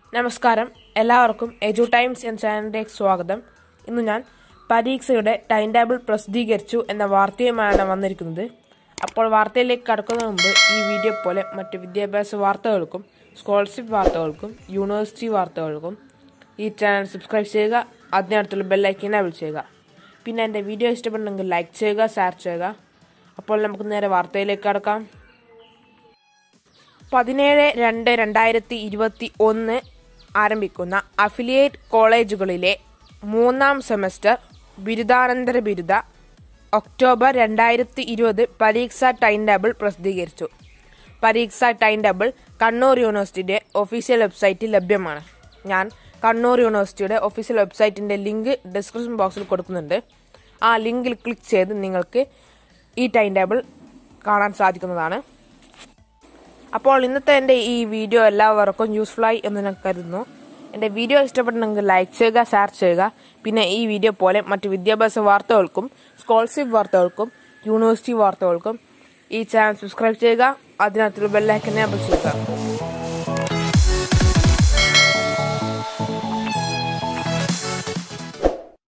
നമസ്കാരം എല്ലാവർക്കും എജു ടൈംസ് എന്ന ചാനലിലേക്ക് സ്വാഗതം ഇന്ന് ഞാൻ പരീക്ഷയുടെ ടൈം ടേബിൾ പ്രസിദ്ധീകരിച്ചു എന്ന വാർത്തയുമായാണ് വന്നിരിക്കുന്നത് അപ്പോൾ വാർത്തയിലേക്ക് കടക്കുന്നതിന് മുമ്പ് ഈ വീഡിയോ പോലെ മറ്റ് വിദ്യാഭ്യാസ വാർത്തകൾക്കും സ്കോളർഷിപ്പ് വാർത്തകൾക്കും യൂണിവേഴ്സിറ്റി വാർത്തകൾക്കും ഈ ചാനൽ സബ്സ്ക്രൈബ് ചെയ്യുക അതിനടുത്തുള്ള ബെല്ലൈക്കൻ എനേബിൾ ചെയ്യുക പിന്നെ എൻ്റെ വീഡിയോ ഇഷ്ടപ്പെട്ടെങ്കിൽ ലൈക്ക് ചെയ്യുക ഷെയർ ചെയ്യുക അപ്പോൾ നമുക്ക് നേരെ വാർത്തയിലേക്ക് കടക്കാം പതിനേഴ് രണ്ട് രണ്ടായിരത്തി ഇരുപത്തി ഒന്ന് ആരംഭിക്കുന്ന അഫിലിയേറ്റ് കോളേജുകളിലെ മൂന്നാം സെമസ്റ്റർ ബിരുദാനന്തര ബിരുദ ഒക്ടോബർ രണ്ടായിരത്തി ഇരുപത് പരീക്ഷാ ടൈം ടേബിൾ പ്രസിദ്ധീകരിച്ചു പരീക്ഷാ ടൈം ടേബിൾ കണ്ണൂർ യൂണിവേഴ്സിറ്റിയുടെ ഒഫീഷ്യൽ വെബ്സൈറ്റിൽ ലഭ്യമാണ് ഞാൻ കണ്ണൂർ യൂണിവേഴ്സിറ്റിയുടെ ഒഫീഷ്യൽ വെബ്സൈറ്റിന്റെ ലിങ്ക് ഡിസ്ക്രിപ്ഷൻ ബോക്സിൽ കൊടുക്കുന്നുണ്ട് ആ ലിങ്കിൽ ക്ലിക്ക് ചെയ്ത് നിങ്ങൾക്ക് ഈ ടൈം ടേബിൾ കാണാൻ സാധിക്കുന്നതാണ് അപ്പോൾ ഇന്നത്തെ എൻ്റെ ഈ വീഡിയോ എല്ലാവർക്കും യൂസ്ഫുൾ ആയി എന്ന് ഞാൻ കരുതുന്നു എൻ്റെ വീഡിയോ ഇഷ്ടപ്പെട്ടെങ്കിൽ ലൈക്ക് ചെയ്യുക ഷെയർ ചെയ്യുക പിന്നെ ഈ വീഡിയോ പോലെ മറ്റ് വിദ്യാഭ്യാസ വാർത്തകൾക്കും സ്കോളർഷിപ്പ് വാർത്തകൾക്കും യൂണിവേഴ്സിറ്റി വാർത്തകൾക്കും ഈ ചാനൽ സബ്സ്ക്രൈബ് ചെയ്യുക അതിനകത്തുള്ള ബെല്ലൈക്കനെ അപേക്ഷിക്കുക